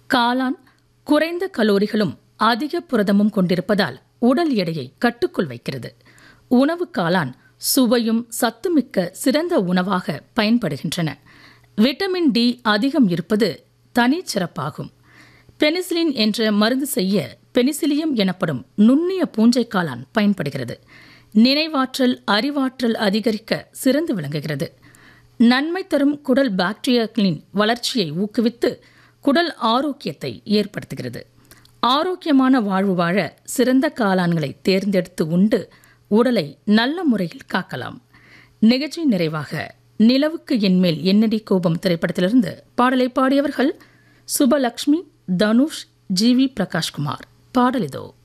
காளான் குறைந்த கலோரிகளும் அதிக புரதமும் கொண்டிருப்பதால் உடல் எடையை கட்டுக்குள் வைக்கிறது உணவு காளான் சுவையும் சத்துமிக்க சிறந்த உணவாக பயன்படுகின்றன விட்டமின் டி அதிகம் இருப்பது தனிச்சிறப்பாகும் பெனிசிலின் என்ற மருந்து செய்ய பெனிசிலியம் எனப்படும் நுண்ணிய பூஞ்சை காளான் பயன்படுகிறது நினைவாற்றல் அறிவாற்றல் அதிகரிக்க சிறந்து விளங்குகிறது நன்மை தரும் குடல் பாக்டீரியாக்களின் வளர்ச்சியை ஊக்குவித்து குடல் ஆரோக்கியத்தை ஏற்படுத்துகிறது ஆரோக்கியமான வாழ்வு வாழ சிறந்த காளான்களை தேர்ந்தெடுத்து உண்டு உடலை நல்ல முறையில் காக்கலாம் நிகழ்ச்சி நிறைவாக நிலவுக்கு என்மேல் என்னடி கோபம் திரைப்படத்திலிருந்து பாடலை பாடியவர்கள் சுபலக்ஷ்மி தனுஷ் ஜி வி பிரகாஷ்குமார் பாடலிதோ